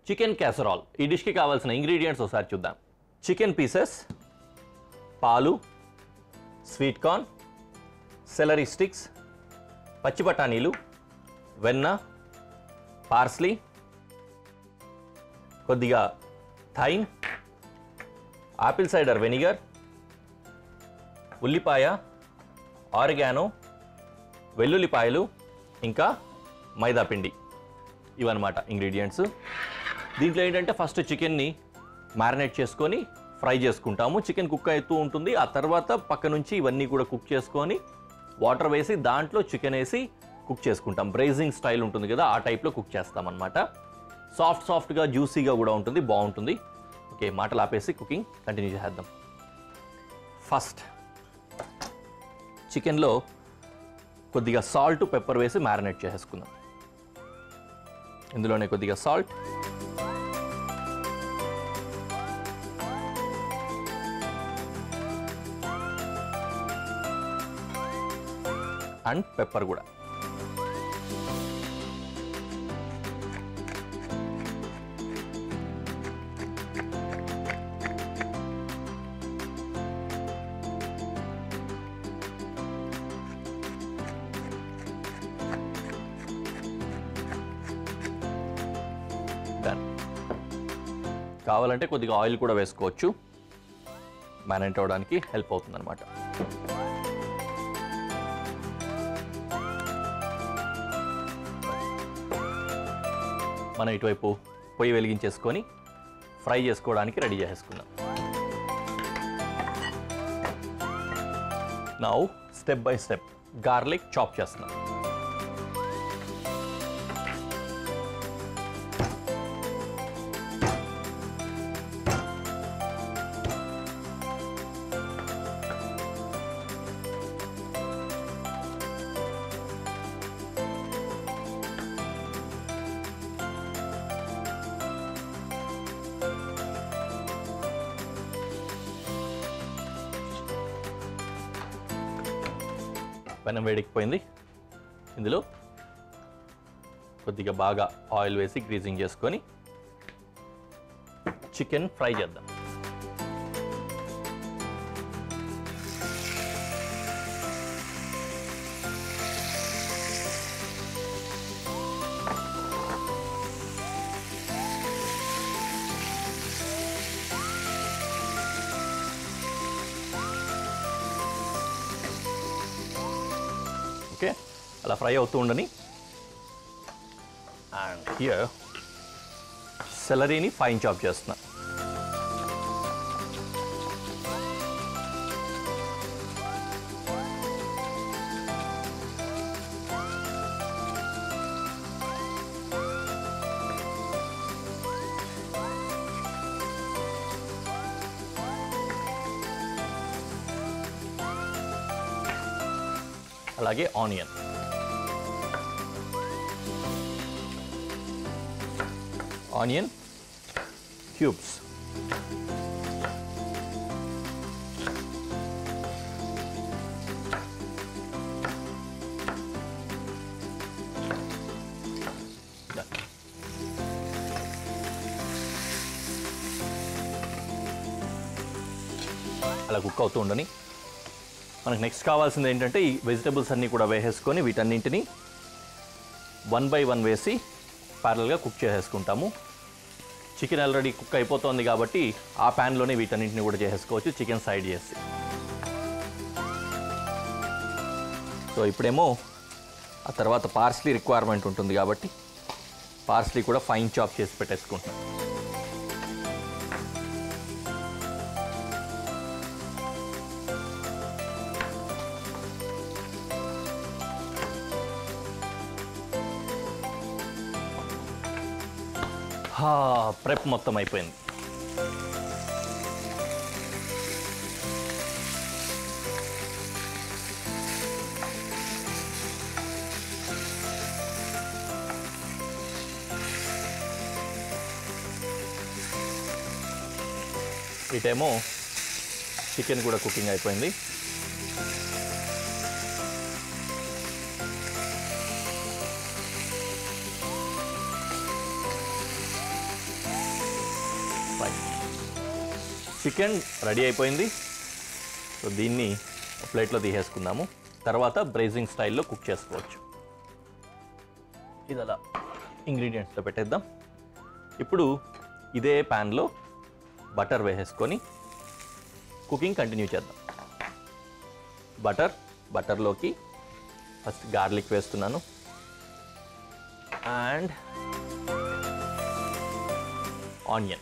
chicken క్యాసరాల్ ఈ డిష్కి కావాల్సిన ingredients ఒకసారి చూద్దాం చికెన్ పీసెస్ పాలు స్వీట్ కార్న్ సెలరీ స్టిక్స్ పచ్చి బఠానీలు వెన్న పార్స్లీ కొద్దిగా థైమ్ ఆపిల్ సైడర్ వెనిగర్ ఉల్లిపాయ ఆరిగానో వెల్లుల్లిపాయలు ఇంకా మైదా పిండి ఇవన్నమాట ఇంగ్రీడియంట్స్ దీంట్లో ఏంటంటే ఫస్ట్ చికెన్ని మ్యారినేట్ చేసుకొని ఫ్రై చేసుకుంటాము చికెన్ కుక్ అవుతూ ఉంటుంది ఆ తర్వాత పక్క నుంచి ఇవన్నీ కూడా కుక్ చేసుకొని వాటర్ వేసి దాంట్లో చికెన్ వేసి కుక్ చేసుకుంటాం బ్రైజింగ్ స్టైల్ ఉంటుంది కదా ఆ టైప్లో కుక్ చేస్తాం అనమాట సాఫ్ట్ సాఫ్ట్గా జ్యూసీగా కూడా ఉంటుంది బాగుంటుంది ఓకే మాటలు ఆపేసి కుకింగ్ కంటిన్యూ చేద్దాం ఫస్ట్ చికెన్లో కొద్దిగా సాల్ట్ పెప్పర్ వేసి మ్యారినేట్ చేసేసుకుందాం ఇందులోనే కొద్దిగా సాల్ట్ అండ్ పెప్పర్ కూడా డన్ కావాలంటే కొద్దిగా ఆయిల్ కూడా వేసుకోవచ్చు మ్యారినేట్ అవ్వడానికి హెల్ప్ అవుతుంది అనమాట మనం ఇటువైపు పొయ్యి వెలిగించేసుకొని ఫ్రై చేసుకోవడానికి రెడీ చేసేసుకుందాం నా step by step garlic chop చేస్తున్నాం పెనం వేడెక్కిపోయింది ఇందులో కొద్దిగా బాగా ఆయిల్ వేసి గ్రీజింగ్ చేసుకొని చికెన్ ఫ్రై చేద్దాం ఓకే అలా ఫ్రై అవుతూ ఉండని అండ్ హియర్ సెలరీని ఫైన్ చాప్ చేస్తున్నా అలాగే ఆనియన్ ఆనియన్ క్యూబ్స్ అలా కుక్ అవుతూ ఉండని మనకు నెక్స్ట్ కావాల్సింది ఏంటంటే ఈ వెజిటబుల్స్ అన్నీ కూడా వేసేసుకొని వీటన్నింటినీ వన్ బై వన్ వేసి ప్యారల్గా కుక్ చేసేసుకుంటాము చికెన్ ఆల్రెడీ కుక్ అయిపోతుంది కాబట్టి ఆ ప్యాన్లోనే వీటన్నింటిని కూడా చేసేసుకోవచ్చు చికెన్ సైడ్ చేసి సో ఇప్పుడేమో ఆ తర్వాత పార్స్లీ రిక్వైర్మెంట్ ఉంటుంది కాబట్టి పార్స్లీ కూడా ఫైన్ చాప్ చేసి పెట్టేసుకుంటున్నాం హా ప్రెప్ మొత్తం అయిపోయింది ఇటేమో చికెన్ కూడా కుకింగ్ అయిపోయింది చికెన్ రెడీ అయిపోయింది సో దీన్ని ఒక ప్లేట్లో తీసేసుకుందాము తర్వాత బ్రేజింగ్ స్టైల్లో కుక్ చేసుకోవచ్చు ఇది అలా ఇంగ్రీడియంట్స్లో పెట్టేద్దాం ఇప్పుడు ఇదే ప్యాన్లో బటర్ వేసేసుకొని కుకింగ్ కంటిన్యూ చేద్దాం బటర్ బటర్లోకి ఫస్ట్ గార్లిక్ వేస్తున్నాను అండ్ ఆనియన్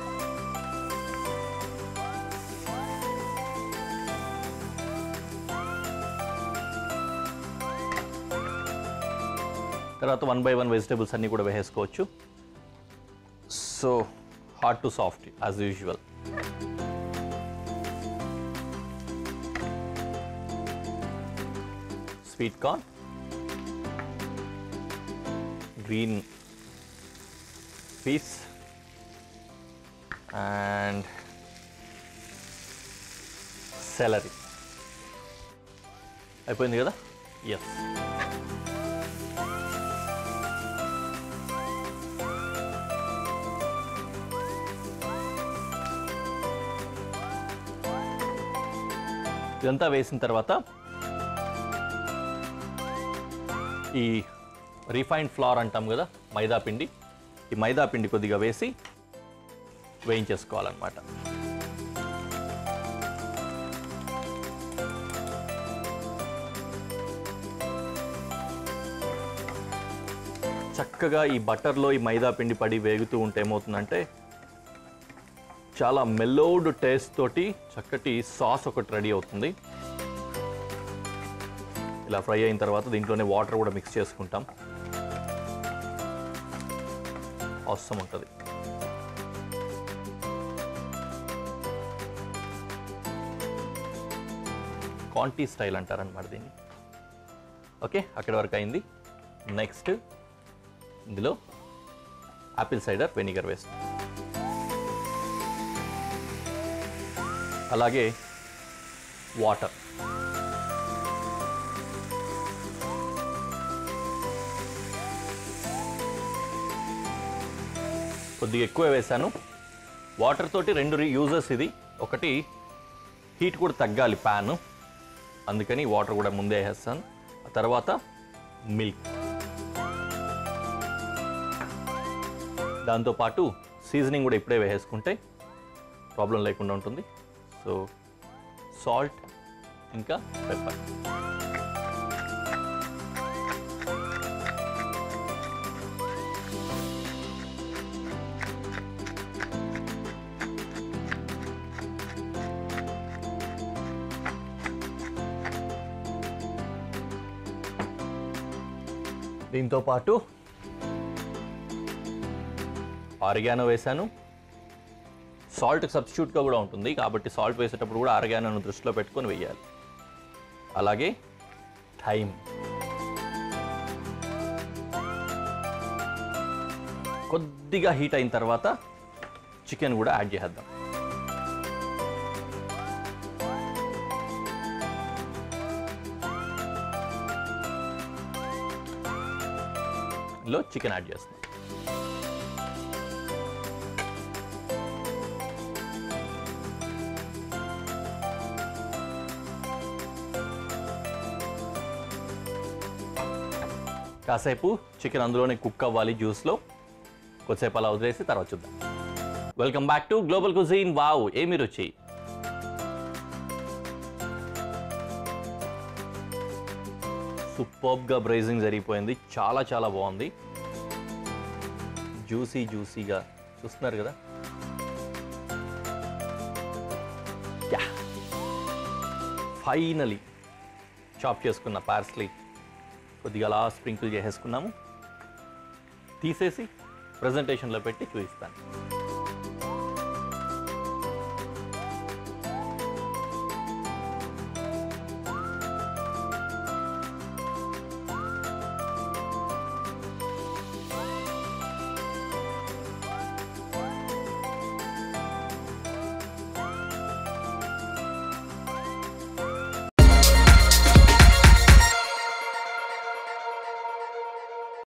తర్వాత వన్ బై వన్ వెజిటేబుల్స్ అన్నీ కూడా వేసేసుకోవచ్చు so hot to soft as usual sweet corn green peas and celery అయిపోయింది కదా ఎస్ ఇదంతా వేసిన తర్వాత ఈ రిఫైన్డ్ ఫ్లవర్ అంటాం కదా మైదా పిండి ఈ మైదా పిండి కొద్దిగా వేసి వేయించేసుకోవాలన్నమాట చక్కగా ఈ బటర్లో ఈ మైదా పిండి పడి వేగుతూ ఉంటే ఏమవుతుందంటే చాలా మెల్లోడ్ టేస్ట్ తోటి చక్కటి సాస్ ఒకటి రెడీ అవుతుంది ఇలా ఫ్రై అయిన తర్వాత దీంట్లోనే వాటర్ కూడా మిక్స్ చేసుకుంటాం అవసరం ఉంటుంది కాంటీ స్టైల్ అంటారనమాట దీన్ని ఓకే అక్కడి వరకు అయింది నెక్స్ట్ ఇందులో యాపిల్ సైడర్ వెనిగర్ వేస్తాం అలాగే వాటర్ కొద్దిగా ఎక్కువ వేశాను వాటర్ తోటి రెండు యూజెస్ ఇది ఒకటి హీట్ కూడా తగ్గాలి ప్యాన్ అందుకని వాటర్ కూడా ముందే వేసేస్తాను ఆ తర్వాత మిల్క్ దాంతోపాటు సీజనింగ్ కూడా ఇప్పుడే వేసేసుకుంటే ప్రాబ్లం లేకుండా ఉంటుంది సో సాల్ట్ ఇంకా పెప్పర్ దీంతో పాటు ఆరిగానో వేశాను సాల్ట్ సబ్స్టిట్యూట్గా కూడా ఉంటుంది కాబట్టి సాల్ట్ వేసేటప్పుడు కూడా ఆరిగానోను దృష్టిలో పెట్టుకొని వేయాలి అలాగే టైం కొద్దిగా హీట్ అయిన తర్వాత చికెన్ కూడా యాడ్ చేసేద్దాం లో చికెన్ యాడ్ చేస్తాం కాసేపు చికెన్ అందులోనే కుక్ అవ్వాలి జ్యూస్లో కొద్దిసేపు అలా వదిలేసి తర్వాత చూద్దాం welcome back to global cuisine wow ఏమి రుచి సూపర్బ్గా బ్రైజింగ్ జరిగిపోయింది చాలా చాలా బాగుంది జ్యూసీ జ్యూసీగా చూస్తున్నారు కదా యా ఫైనలీ చాప్ చేసుకున్న పార్స్లీ కొద్దిగా అలా స్ప్రింకిల్ చేసేసుకున్నాము తీసేసి ప్రజెంటేషన్లో పెట్టి చూపిస్తాను